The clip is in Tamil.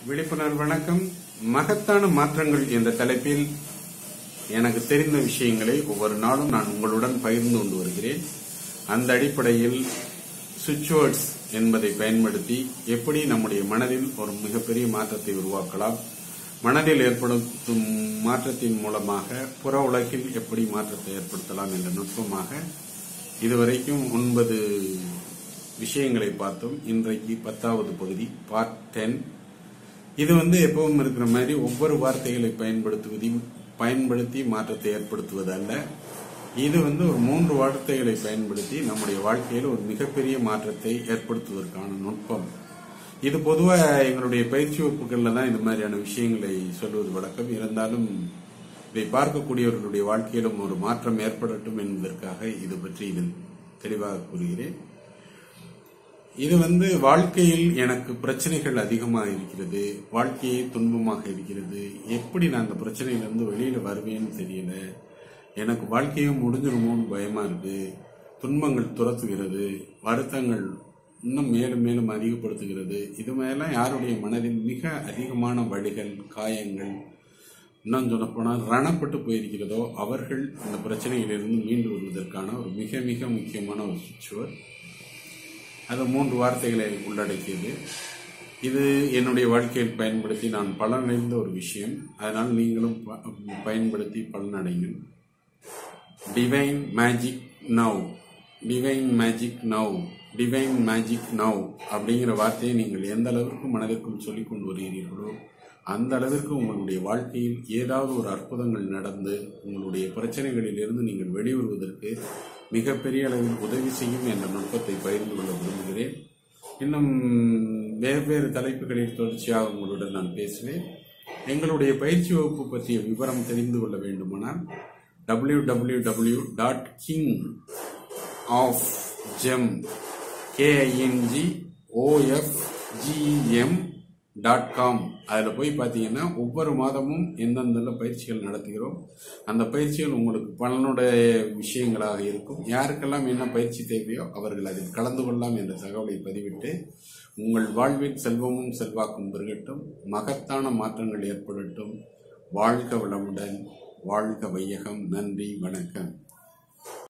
விழிப்புணர்வு வணக்கம் மகத்தான மாற்றங்கள் என்ற தலைப்பில் எனக்கு தெரிந்த விஷயங்களை ஒவ்வொரு நாளும் நான் உங்களுடன் பகிர்ந்து கொண்டு வருகிறேன் அந்த அடிப்படையில் சுவிட்ச் வேர்ட்ஸ் என்பதை பயன்படுத்தி எப்படி நம்முடைய மனதில் ஒரு மிகப்பெரிய மாற்றத்தை உருவாக்கலாம் மனதில் ஏற்படுத்தும் மாற்றத்தின் மூலமாக புற உலகில் எப்படி மாற்றத்தை ஏற்படுத்தலாம் என்ற நுட்பமாக இதுவரைக்கும் ஒன்பது விஷயங்களை பார்த்தோம் இன்றைக்கு பத்தாவது பகுதி பார்ட் டென் இது வந்து எப்பவும் இருக்கிற மாதிரி ஒவ்வொரு வார்த்தைகளை பயன்படுத்துவதி பயன்படுத்தி மாற்றத்தை ஏற்படுத்துவது அல்ல இது வந்து ஒரு மூன்று வார்த்தைகளை பயன்படுத்தி நம்முடைய வாழ்க்கையில் ஒரு மிகப்பெரிய மாற்றத்தை ஏற்படுத்துவதற்கான நுட்பம் இது பொதுவாக எங்களுடைய பயிற்சி வகுப்புகளில் தான் இந்த மாதிரியான விஷயங்களை சொல்வது வழக்கம் இருந்தாலும் இதை பார்க்கக்கூடியவர்களுடைய வாழ்க்கையிலும் ஒரு மாற்றம் ஏற்படட்டும் என்பதற்காக இது பற்றி இதில் தெளிவாக கூறுகிறேன் இது வந்து வாழ்க்கையில் எனக்கு பிரச்சனைகள் அதிகமாக இருக்கிறது வாழ்க்கையே துன்பமாக இருக்கிறது எப்படி நான் அந்த பிரச்சனையிலிருந்து வெளியில வருவேன்னு தெரியல எனக்கு வாழ்க்கையும் முடிஞ்சிருமோன்னு பயமா இருக்கு துன்பங்கள் துரத்துகிறது வருத்தங்கள் இன்னும் மேலும் மேலும் அதிகப்படுத்துகிறது இது மாதிரிலாம் யாருடைய மனதில் மிக அதிகமான வழிகள் காயங்கள் இன்னும் சொல்லப்போனால் ரணப்பட்டு போயிருக்கிறதோ அவர்கள் அந்த பிரச்சனையிலிருந்து மீண்டு வருவதற்கான ஒரு மிக மிக முக்கியமான ஒரு சுவிட்சுவர் அது மூன்று வார்த்தைகளை உள்ளடக்கியது இது என்னுடைய வாழ்க்கையில் பயன்படுத்தி நான் பலனடைந்த ஒரு விஷயம் அதனால் நீங்களும் ப- பயன்படுத்தி பலனடைங்கள் divine magic now divine magic now divine magic now அப்படிங்கிற வார்த்தையை நீங்கள் எந்த அளவிற்கு மனதிற்குள் சொல்லிக் கொண்டு வருகிறீர்களோ அந்த அளவிற்கு உங்களுடைய வாழ்க்கையில் ஏதாவது ஒரு அற்புதங்கள் நடந்து உங்களுடைய பிரச்சனைகளில் இருந்து நீங்கள் வெளிவருவதற்கு மிகப்பெரிய அளவில் உதவி செய்யும் என்ற நுட்பத்தை பகிர்ந்து கொள்ள விரும்புகிறேன் இன்னும் வெவ்வேறு தலைப்புகளில் தொடர்ச்சியாக உங்களுடன் நான் பேசுவேன் எங்களுடைய பயிற்சி வகுப்பு பற்றிய விவரம் தெரிந்து கொள்ள வேண்டுமானால் W W W dot king of gem K I N G O F G M dot com அதில் போய் பார்த்தீங்கன்னா ஒவ்வொரு மாதமும் எந்தெந்த பயிற்சிகள் நடத்துகிறோம் அந்த பயிற்சிகள் உங்களுக்கு பலனுடைய விஷயங்களாக இருக்கும் யாருக்கெல்லாம் என்ன பயிற்சி தேவையோ அவர்கள் அதில் கலந்து கொள்ளலாம் என்ற தகவலை பதிவிட்டு உங்கள் வாழ்வில் செல்வமும் செல்வாக்கும் பெருகட்டும் மகத்தான மாற்றங்கள் ஏற்படட்டும் வாழ்க வளமுடன் வாழ்க வையகம் நன்றி வணக்கம்